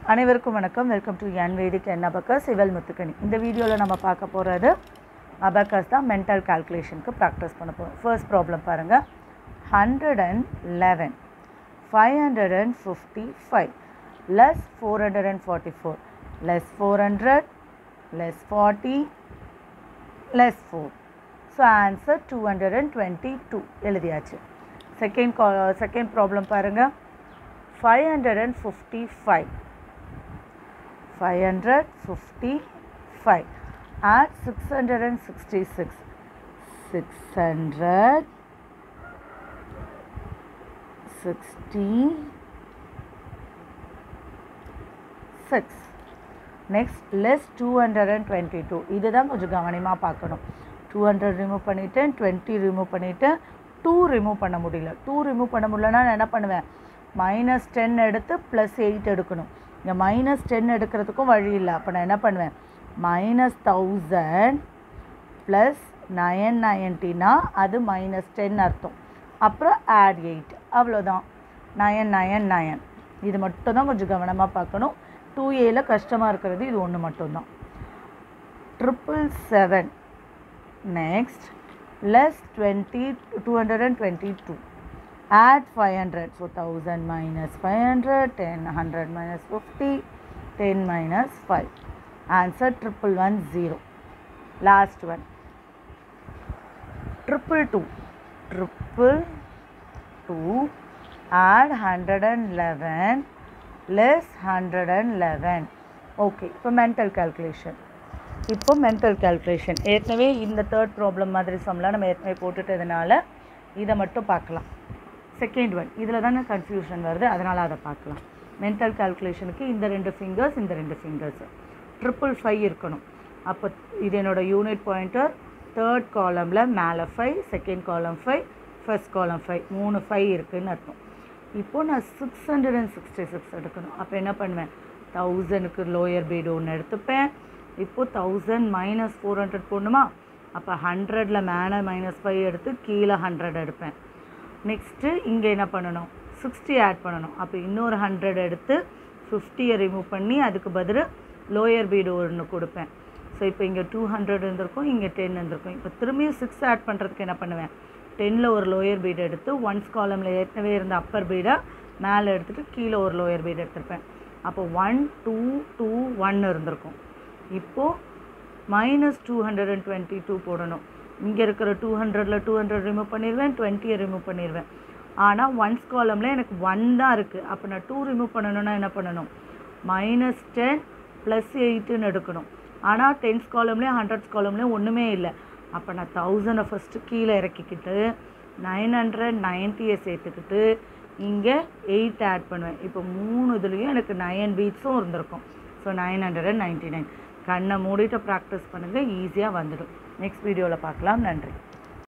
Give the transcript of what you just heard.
அனைவருக்கும் வணக்கம் welcome to என் வேதிக் என் அபக்கஸ் சிவல் முத்துக்கணி இந்த வீடியோவில் நம்ம பார்க்க போகிறது அபக்கஸ் தான் மென்டல் கால்குலேஷனுக்கு ப்ராக்டிஸ் பண்ண போகிறோம் ஃபர்ஸ்ட் ப்ராப்ளம் பாருங்கள் hundred and eleven five hundred and fifty five less four hundred and forty four less four hundred less forty less four so answer two hundred and twenty two எழுதியாச்சு second கா second problem பாருங்கள் five hundred and fifty five five hundred fifty five add six hundred and sixty six six hundred sixty six next less two hundred and twenty two இதுதான் கொஞ்சம் கவனமாக பார்க்கணும் two hundred remove பண்ணிவிட்டேன் twenty remove பண்ணிவிட்டேன் two remove பண்ண முடியல two remove பண்ண முடியலன்னா நான் என்ன பண்ணுவேன் மைனஸ் டென் எடுத்து ப்ளஸ் எயிட் எடுக்கணும் இங்கே மைனஸ் டென் எடுக்கிறதுக்கும் வழி இல்லை அப்போ நான் என்ன பண்ணுவேன் மைனஸ் தௌசண்ட் ப்ளஸ் நயன் நயன்ட்டினா அது மைனஸ் டென் அர்த்தம் அப்புறம் ஆட் எயிட் அவ்வளோதான் நயன் நயன் நயன் இது மட்டும் தான் கொஞ்சம் கவனமாக பார்க்கணும் டூ ஏல கஷ்டமாக இருக்கிறது இது ஒன்று மட்டும்தான் triple seven next less twenty two hundred and twenty two add 500 so 1000 minus 500 10 100 minus 50 10 minus 5 answer triple one zero last one triple two triple two add 111 less 111 okay இப்போ mental calculation இப்போ mental calculation ஏற்கனவே இந்த third problem மாதிரி சம்லாம் நம்ம ஏற்கனவே போட்டுட்டதுனால இதை மட்டும் பார்க்கலாம் செகண்ட் ஒன் இதில் தானே கன்ஃபியூஷன் வருது அதனால் அதை பார்க்கலாம் மென்டல் கால்குலேஷனுக்கு இந்த ரெண்டு ஃபிங்கர்ஸ் இந்த ரெண்டு ஃபிங்கர்ஸ் ட்ரிபிள் ஃபைவ் இருக்கணும் அப்போ இது என்னோட யூனிட் பாயிண்டர் தேர்ட் காலமில் மேலே five second column five first column five மூணு ஃபைவ் இருக்குதுன்னு அர்த்தம் இப்போது நான் six hundred and sixty six எடுக்கணும் அப்போ என்ன பண்ணுவேன் தௌசண்ட்க்கு லோயர் பீடு ஒன்று எடுத்துப்பேன் இப்போது தௌசண்ட் மைனஸ் ஃபோர் ஹண்ட்ரட் போடணுமா அப்போ ஹண்ட்ரடில் மேலே மைனஸ் ஃபைவ் எடுத்து கீழே ஹண்ட்ரட் எடுப்பேன் நெக்ஸ்ட்டு இங்கே என்ன பண்ணணும் சிக்ஸ்டி ஆட் பண்ணணும் அப்போ இன்னொரு ஹண்ட்ரட் எடுத்து ஃபிஃப்டியை ரிமூவ் பண்ணி அதுக்கு பதில் லோயர் பீடு ஒன்று கொடுப்பேன் ஸோ இப்போ இங்கே டூ ஹண்ட்ரட் இருந்திருக்கும் இங்கே டென் இருந்திருக்கும் இப்போ திரும்பியும் சிக்ஸ் ஆட் பண்ணுறதுக்கு என்ன பண்ணுவேன் டென்னில் ஒரு லோயர் பீடு எடுத்து ஒன்ஸ் காலமில் ஏற்கனவே இருந்த அப்பர் பீடை மேலே எடுத்துகிட்டு கீழே ஒரு லோயர் பீடு எடுத்திருப்பேன் அப்போ ஒன் டூ டூ ஒன் இருந்திருக்கும் இப்போது minus two hundred and twenty two போடணும் இங்கே இருக்கிற டூ ஹண்ட்ரடில் டூ ஹண்ட்ரட் ரிமூவ் பண்ணிடுவேன் டுவெண்ட்டியை ரிமூவ் பண்ணிடுவேன் ஆனால் ஒன்ஸ் காலமில் எனக்கு ஒன் தான் இருக்குது அப்போ நான் டூ ரிமூவ் பண்ணணும்னா என்ன பண்ணணும் மைனஸ் டென் ப்ளஸ் எயிட்டுன்னு எடுக்கணும் ஆனால் டென்ஸ் காலம்லேயும் ஹண்ட்ரட்ஸ் காலம்லேயும் ஒன்றுமே இல்லை அப்போ நான் தௌசண்டை ஃபஸ்ட்டு கீழே இறக்கிக்கிட்டு நைன் ஹண்ட்ரட் நைன்ட்டியை சேர்த்துக்கிட்டு இங்கே எயிட் ஆட் பண்ணுவேன் இப்போ மூணு இதுலேயும் எனக்கு நயன் பீட்ஸும் இருந்திருக்கும் so nine hundred and ninety nine கண்ணை மூடிட்டு ப்ராக்டிஸ் பண்ணுங்கள் ஈஸியாக வந்துடும் நெக்ஸ்ட் வீடியோவில் பார்க்கலாம் நன்றி